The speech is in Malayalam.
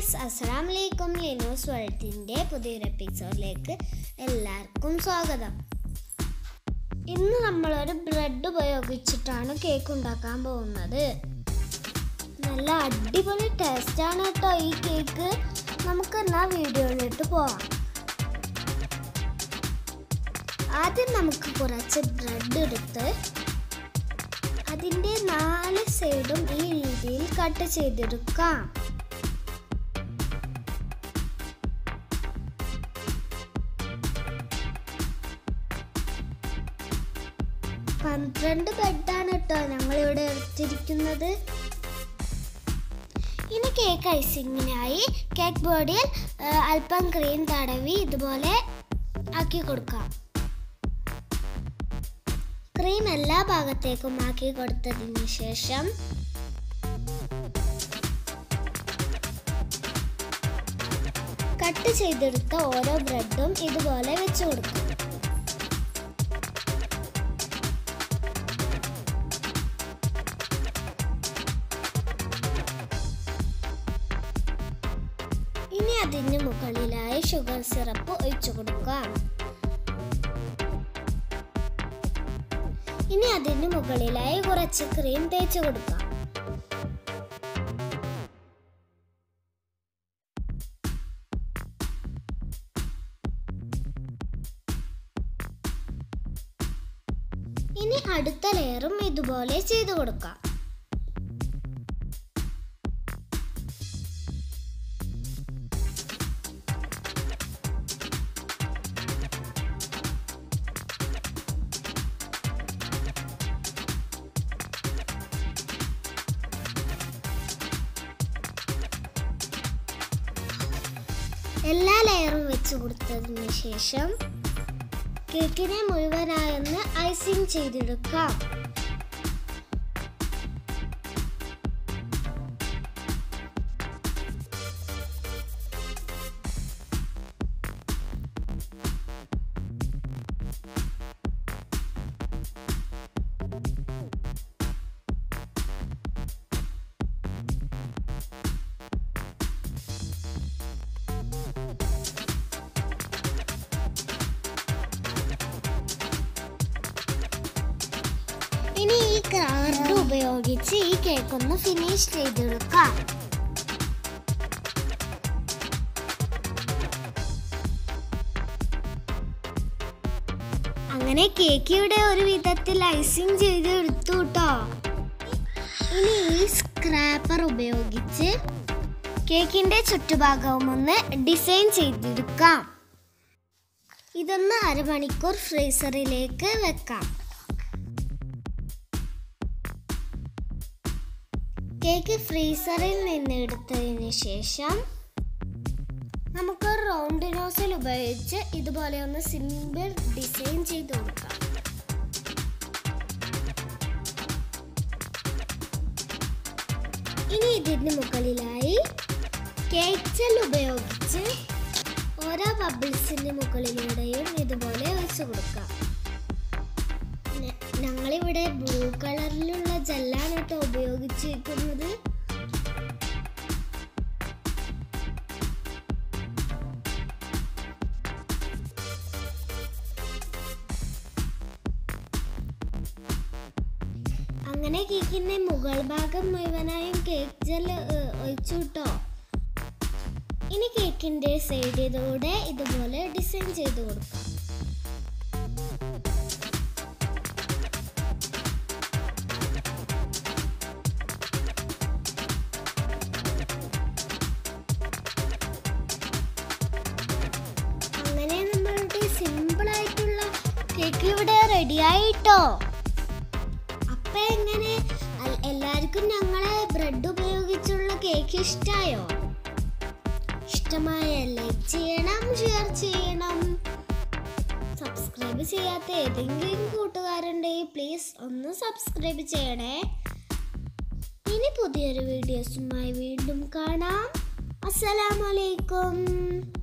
ഫ്രണ്ട്സ് അസ്സാം വലൈക്കും ലിനോസ് വേൾഡിൻ്റെ പുതിയൊരു എപ്പിസോഡിലേക്ക് എല്ലാവർക്കും സ്വാഗതം ഇന്ന് നമ്മളൊരു ബ്രെഡ് ഉപയോഗിച്ചിട്ടാണ് കേക്ക് ഉണ്ടാക്കാൻ പോകുന്നത് നല്ല അടിപൊളി ടേസ്റ്റാണ് കേട്ടോ ഈ കേക്ക് നമുക്ക് എന്നാ വീഡിയോയിലിട്ട് പോവാം ആദ്യം നമുക്ക് കുറച്ച് ബ്രെഡ് എടുത്ത് അതിൻ്റെ നാല് സൈഡും ഈ രീതിയിൽ കട്ട് ചെയ്തെടുക്കാം പന്ത്രണ്ട് ബെഡാണ് കേട്ടോ ഞങ്ങളിവിടെ എടുത്തിരിക്കുന്നത് ഇനി കേക്ക് ഐസിങ്ങിനായി കേക്ക് ബോർഡിൽ ആ, അല്പം ക്രീം തടവി ഇതുപോലെ ആക്കി കൊടുക്കാം ക്രീം എല്ലാ ഭാഗത്തേക്കും ആക്കി കൊടുത്തതിന് ശേഷം കട്ട് ചെയ്തെടുത്ത ഓരോ ബ്രെഡും ഇതുപോലെ വെച്ച് കൊടുക്കും ഇനി അതിന് മുകളിലായി ഷുഗർ സിറപ്പ് ഒഴിച്ചു കൊടുക്കാം ഇനി അതിന് മുകളിലായി കുറച്ച് ക്രീം തേച്ച് കൊടുക്കാം ഇനി അടുത്ത ലെയറും ഇതുപോലെ ചെയ്തു കൊടുക്കാം എല്ലാ ലെയറും വെച്ച് കൊടുത്തതിന് ശേഷം കേക്കിനെ മുഴുവനായൊന്ന് ഐസിങ് ചെയ്തെടുക്കാം ഇനി ഈ കാർഡ് ഉപയോഗിച്ച് ഈ കേക്ക് ഒന്ന് ഫിനിഷ് ചെയ്തെടുക്കാം അങ്ങനെ കേക്ക് ഇവിടെ ഒരു വിധത്തിൽ ഐസിങ് ചെയ്ത് എടുത്തു കേട്ടോ ഇനി ഈ സ്ക്രാപ്പർ ഉപയോഗിച്ച് കേക്കിന്റെ ചുറ്റുഭാഗവും ഒന്ന് ഡിസൈൻ ചെയ്തെടുക്കാം ഇതൊന്ന് അരമണിക്കൂർ ഫ്രീസറിലേക്ക് വെക്കാം കേക്ക് ഫ്രീസറിൽ നിന്ന് എടുത്തതിന് ശേഷം നമുക്ക് റൗണ്ട് നോസിൽ ഉപയോഗിച്ച് ഇതുപോലെ ഒന്ന് സിമ്പിൾ ഡിസൈൻ ചെയ്ത് കൊടുക്കാം ഇനി ഇതിന് മുകളിലായി കേക്ക് ജെൽ ഉപയോഗിച്ച് ഓരോ ബബിൾസിന്റെ മുകളിലൂടെയും ഇതുപോലെ വെച്ച് കൊടുക്കാം ഞ- ഞങ്ങളിവിടെ ബ്ലൂ കളറിലുള്ള ജെല്ലാണ് കേട്ടോ ഉപയോഗിച്ചിരിക്കുന്നത് അങ്ങനെ കേക്കിന്റെ മുകൾ ഭാഗം മുഴുവനായും കേക്ക് ജെൽ ഒഴിച്ചു കേട്ടോ ഇനി കേക്കിന്റെ സൈഡിലൂടെ ഇതുപോലെ ഡിസൈൻ ചെയ്ത് കൊടുക്കാം അങ്ങനെ നമ്മളുടെ സിമ്പിൾ ആയിട്ടുള്ള കേക്ക് ഇവിടെ റെഡി ആയിട്ടോ അപ്പൊ എങ്ങനെ അൽ- എല്ലാവർക്കും ഞങ്ങളെ ബ്രെഡ് ഉപയോഗിച്ചുള്ള കേക്ക് ഇഷ്ടായോ ഇഷ്ടമായ ലൈക്ക് ചെയ്യണം ഷെയർ ചെയ്യണം സബ്സ്ക്രൈബ് ചെയ്യാത്ത ഏതെങ്കിലും കൂട്ടുകാരുണ്ടെങ്കിൽ പ്ലീസ് ഒന്ന് സബ്സ്ക്രൈബ് ചെയ്യണേ ഇനി പുതിയൊരു വീഡിയോസുമായി വീണ്ടും കാണാം അസ്സലാമലൈക്കും